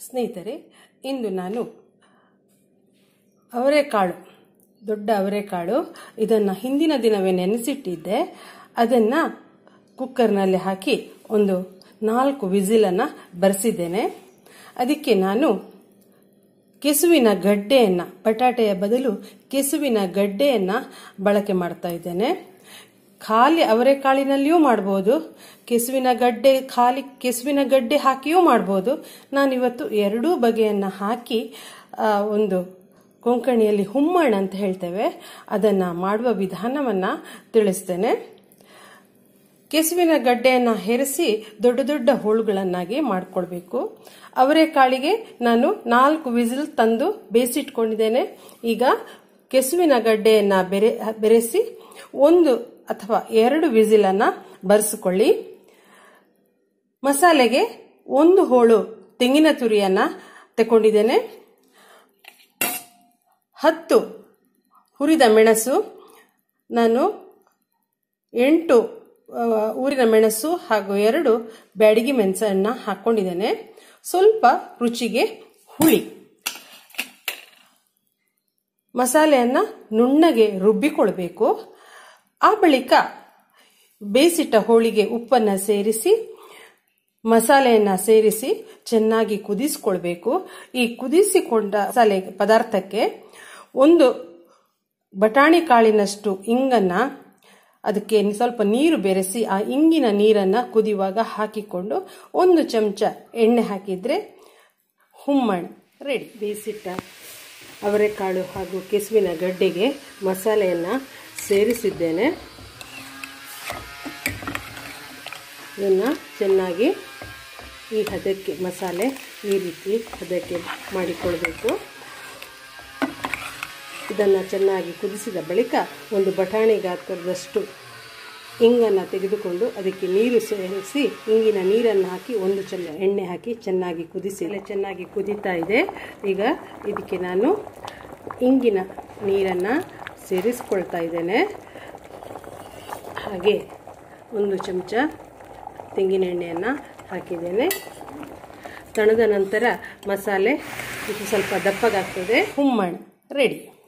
ಸ್ನೇಹಿತರೆ ಇಂದು ನಾನು ಅವರೆಕಾಳು ದೊಡ್ಡ ಅವರೆಕಾಳು ಇದನ್ನು ಹಿಂದಿನ ದಿನವೇ ನೆನೆಸಿಟ್ಟಿದ್ದೆ ಅದನ್ನು ಕುಕ್ಕರ್ನಲ್ಲಿ ಹಾಕಿ ಒಂದು ನಾಲ್ಕು ವಿಸಿಲನ್ನು ಬರೆಸಿದ್ದೇನೆ ಅದಕ್ಕೆ ನಾನು ಕೆಸುವಿನ ಗಡ್ಡೆಯನ್ನು ಬಟಾಟೆಯ ಬದಲು ಕೆಸುವಿನ ಗಡ್ಡೆಯನ್ನು ಬಳಕೆ ಮಾಡ್ತಾ ಇದ್ದೇನೆ ಖಾಲಿ ಅವರೆಕಾಳಿನಲ್ಲಿಯೂ ಮಾಡ್ಬೋದು ಕೆಸುವಿನ ಗಡ್ಡೆ ಖಾಲಿ ಕೆಸುವಿನ ಗಡ್ಡೆ ಹಾಕಿಯೂ ಮಾಡ್ಬೋದು ನಾನಿವತ್ತು ಎರಡೂ ಬಗೆಯನ್ನು ಹಾಕಿ ಒಂದು ಕೊಂಕಣಿಯಲ್ಲಿ ಹುಮ್ಮಣ್ಣ ಅಂತ ಹೇಳ್ತೇವೆ ಅದನ್ನು ಮಾಡುವ ವಿಧಾನವನ್ನು ತಿಳಿಸ್ತೇನೆ ಕೆಸುವಿನ ಗಡ್ಡೆಯನ್ನು ಹೆರೆಸಿ ದೊಡ್ಡ ದೊಡ್ಡ ಹೋಳುಗಳನ್ನಾಗಿ ಮಾಡಿಕೊಳ್ಬೇಕು ಅವರೆಕಾಳಿಗೆ ನಾನು ನಾಲ್ಕು ವಿಸಿಲ್ ತಂದು ಬೇಯಿಸಿಟ್ಕೊಂಡಿದ್ದೇನೆ ಈಗ ಕೆಸುವಿನ ಗಡ್ಡೆಯನ್ನು ಬೆರೆ ಬೆರೆಸಿ ಒಂದು ಅಥವಾ ಎರಡು ವಿಸಿಲನ್ನು ಬರೆಸಿಕೊಳ್ಳಿ ಮಸಾಲೆಗೆ ಒಂದು ಹೋಳು ತೆಂಗಿನ ತುರಿಯನ್ನು ತಗೊಂಡಿದ್ದೇನೆ ಹತ್ತು ಹುರಿದ ಮೆಣಸು ನಾನು ಎಂಟು ಊರಿನ ಮೆಣಸು ಹಾಗೂ ಎರಡು ಬ್ಯಾಡಗಿ ಮೆಣಸನ್ನು ಹಾಕ್ಕೊಂಡಿದ್ದೇನೆ ಸ್ವಲ್ಪ ರುಚಿಗೆ ಹುಳಿ ಮಸಾಲೆಯನ್ನು ನುಣ್ಣಗೆ ರುಬ್ಬಿಕೊಳ್ಬೇಕು ಆ ಬಳಿಕ ಬೇಯಿಸಿಟ್ಟ ಹೋಳಿಗೆ ಉಪ್ಪನ್ನು ಸೇರಿಸಿ ಮಸಾಲೆಯನ್ನು ಸೇರಿಸಿ ಚೆನ್ನಾಗಿ ಕುದಿಸ್ಕೊಳ್ಬೇಕು ಈ ಕುದಿಸಿಕೊಂಡ ಮಸಾಲೆ ಪದಾರ್ಥಕ್ಕೆ ಒಂದು ಬಟಾಣಿ ಕಾಳಿನಷ್ಟು ಇಂಗನ್ನು ಅದಕ್ಕೆ ಸ್ವಲ್ಪ ನೀರು ಬೆರೆಸಿ ಆ ಇಂಗಿನ ನೀರನ್ನು ಕುದಿಯುವಾಗ ಹಾಕಿಕೊಂಡು ಒಂದು ಚಮಚ ಎಣ್ಣೆ ಹಾಕಿದರೆ ಹುಮ್ಮಣ್ ರೆಡಿ ಬೇಯಿಸಿಟ್ಟ ಅವರೆಕಾಳು ಹಾಗೂ ಕೆಸುವಿನ ಗಡ್ಡೆಗೆ ಮಸಾಲೆಯನ್ನು ಸೇರಿಸಿದ್ದೇನೆ ಇದನ್ನು ಚೆನ್ನಾಗಿ ಈ ಹದಕ್ಕೆ ಮಸಾಲೆ ಈ ರೀತಿ ಹದಕ್ಕೆ ಮಾಡಿಕೊಳ್ಬೇಕು ಇದನ್ನು ಚೆನ್ನಾಗಿ ಕುದಿಸಿದ ಬಳಿಕ ಒಂದು ಬಟಾಣಿ ಗಾತ್ರದಷ್ಟು ಇಂಗನ್ನು ತೆಗೆದುಕೊಂಡು ಅದಕ್ಕೆ ನೀರು ಸೇರಿಸಿ ಇಂಗಿನ ನೀರನ್ನು ಹಾಕಿ ಒಂದು ಚಮ ಎಣ್ಣೆ ಹಾಕಿ ಚೆನ್ನಾಗಿ ಕುದಿಸಿ ಚೆನ್ನಾಗಿ ಕುದೀತಾ ಇದೆ ಈಗ ಇದಕ್ಕೆ ನಾನು ಇಂಗಿನ ನೀರನ್ನು ಸೇರಿಸ್ಕೊಳ್ತಾ ಇದ್ದೇನೆ ಹಾಗೆ ಒಂದು ಚಮಚ ತೆಂಗಿನ ಎಣ್ಣೆಯನ್ನು ಹಾಕಿದ್ದೇನೆ ತಣದ ನಂತರ ಮಸಾಲೆ ಇದು ಸ್ವಲ್ಪ ದಪ್ಪಗಾಗ್ತದೆ ಹುಮ್ಮಣ್ಣು ರೆಡಿ